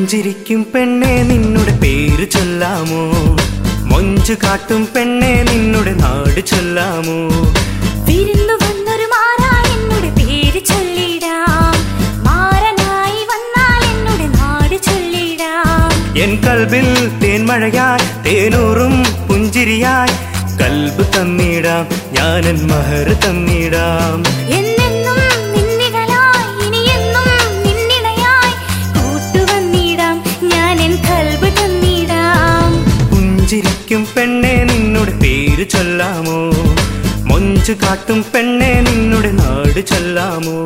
പുഞ്ചിരിക്കും പെണ്ണെ നിന്നുടെ പേര് ചൊല്ലാമോ മൊഞ്ചു കാട്ടും പെണ്ണെ നിന്നുടെ നാട് ചൊല്ലാമോ വിരുന്നു വന്നൊരു മാറാ എന്നോട് പേര് ചൊല്ലിടാം മാറനായി വന്നാൽ എന്നോട് നാട് ചൊല്ലിടാം എൻ കൽബിൽ തേൻമഴയായി തേനൂറും പുഞ്ചിരിയായി കൽബ് തന്നിടാം ഞാനൻ മഹർ തന്നിടാം എന്നെന്നും നിന്നിഴലായി ഇനിയെന്നും നിന്നിണയായി കൂട്ടുവന്നിടാം ഞാൻ എൻ കൽബ് തന്നിടാം പുഞ്ചിരിക്കും പെണ്ണെ നിന്നുടെ പേര് ചൊല്ലാമോ മൊഞ്ചു കാട്ടും പെണ്ണെ നിന്നുടെ നാട് ചൊല്ലാമോ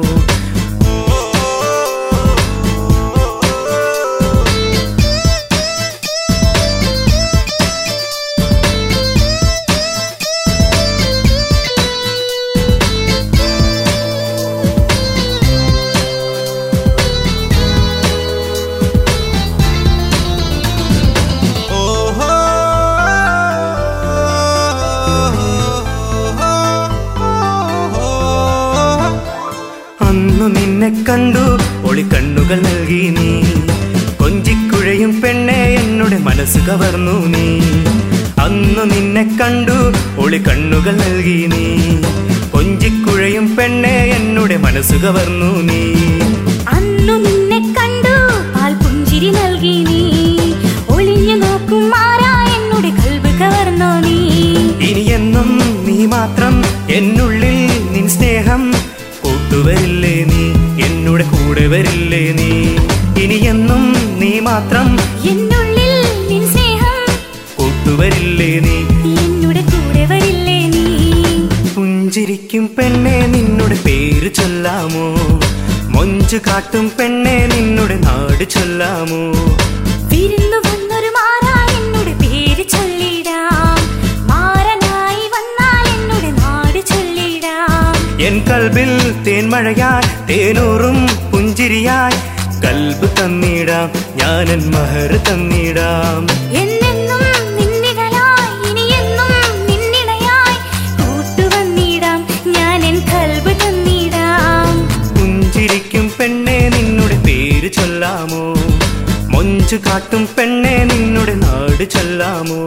അന്നു നിന്നെ കണ്ടു ഒളിക്കണ്ണുകൾ നൽകി നീ കൊഞ്ചിക്കുഴയും പെണ്ണെ എന്നുടെ മനസ്സ് കവർന്നു നീ അന്നു നിന്നെ കണ്ടു ഒളിക്കണ്ണുകൾ നൽകി നീ കൊഞ്ചിക്കുഴയും പെണ്ണെ എന്നുടെ മനസ്സ് കവർന്നു നീ അന്നു നിന്നെ കണ്ടു പാൽ പുഞ്ചിരി നൽകി നീ ഒളിഞ്ഞു നോക്കും മാറാ എന്നോട് കൽബ് കവർന്നോ നീ ഇനി എന്നും നീ മാത്രം എന്നുള്ളിൽ നിൻ സ്നേഹം കൂട്ടുവരില്ലേ നീ എന്നുടെ കൂടെ വരില്ലേ നീ ഇനി എന്നും നീ മാത്രം എന്നുള്ളിൽ നിൻ സ്നേഹം കൂട്ടുവരില്ലേ നീ എന്നോട് കൂടെ വരില്ലേ നീ പുഞ്ചിരിക്കും പെണ്ണെ നിന്നുടെ പേര് ചൊല്ലാമോ മൊഞ്ചു കാട്ടും പെണ്ണെ നിന്നുടെ നാട് ചൊല്ലാമോ വിരുന്നു വന്നൊരു മാറാ എന്നോട് പേര് ചൊല്ലിടാം മാറനായി വന്നാൽ എന്നോട് നാട് ചൊല്ലിടാം എൻ കൽബിൽ തേൻമഴയായി തേനൂറും പുഞ്ചിരിയായി കൽബ് തന്നിടാം ഞാനൻ മഹർ തന്നിടാം എന്നെന്നും നിന്നിഴലായി ഇനിയെന്നും നിന്നിണയായി കൂട്ടുവന്നിടാം ഞാൻ എൻ കൽബ് തന്നിടാം പുഞ്ചിരിക്കും പെണ്ണെ നിന്നുടെ പേര് ചൊല്ലാമോ മൊഞ്ചു കാട്ടും പെണ്ണെ നിന്നുടെ നാട് ചൊല്ലാമോ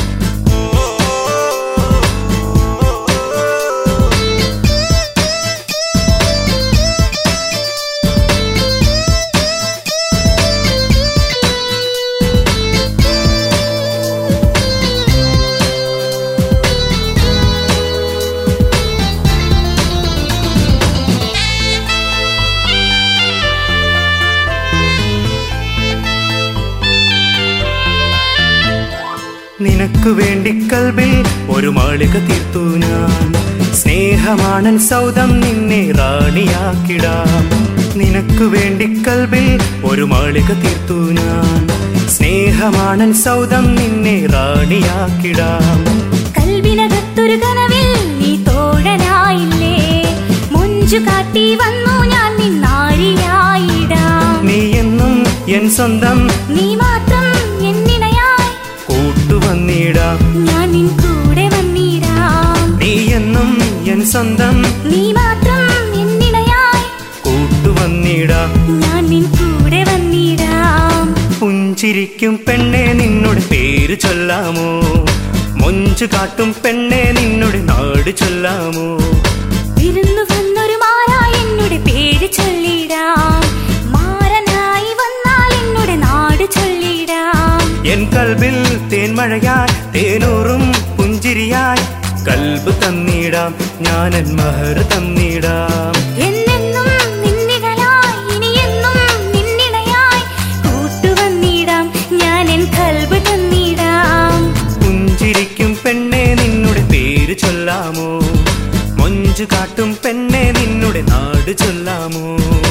നിനക്കു വേണ്ടി കൽബിൽ ഒരു മാളിക തീർത്തു ഞാൻ സ്നേഹമാണൻ സൗദം നിന്നെ റാണിയാക്കിടാം നിനക്കു വേണ്ടി കൽബിൽ ഒരു മാളിക തീർത്തു ഞാൻ സ്നേഹമാണൻ സൗദം നിന്നെ റാണിയാക്കിടാം കൽവിനകത്തൊരു കനവിൽ നീ തോഴനായില്ലേ മൊഞ്ചു കാട്ടി വന്നു ഞാൻ നിന്നാരിയായിടാം നീ എന്നും എൻ സ്വന്തം നീ മാത്രം എന്നിണയായി കൂട്ടുവന്നിടാം ഞാൻ നിൻ കൂടെ വന്നിടാം നീ എന്നും എൻ സ്വന്തം നീ മാത്രം എന്നിണയായി കൂട്ടുവന്നിടാം ഞാൻ നിൻ കൂടെ വന്നിടാം പുഞ്ചിരിക്കും പെണ്ണെ നിന്നുടെ പേര് ചൊല്ലാമോ മൊഞ്ചു കാട്ടും പെണ്ണെ നിന്നുടെ നാട് ചൊല്ലാമോ വിരുന്നു വന്നൊരു മാറാ എന്നോട് പേര് ചൊല്ലിടാം മാറനായി വന്നാൽ എന്നോട് നാട് ചൊല്ലിടാം എൻ കൽബിൽ തേൻമഴയായി തേനൂറും പുഞ്ചിരിയായി കൽബ് തന്നിടാം ഞാനൻ മഹർ തന്നിടാം എന്നെന്നും നിന്നിഴലായി ഇനിയെന്നും നിന്നിണയായി കൂട്ടുവന്നിടാം ഞാൻ എൻ കൽബ് തന്നിടാം പുഞ്ചിരിക്കും പെണ്ണെ നിന്നുടെ പേര് ചൊല്ലാമോ മൊഞ്ചു കാട്ടും പെണ്ണെ നിന്നുടെ നാട് ചൊല്ലാമോ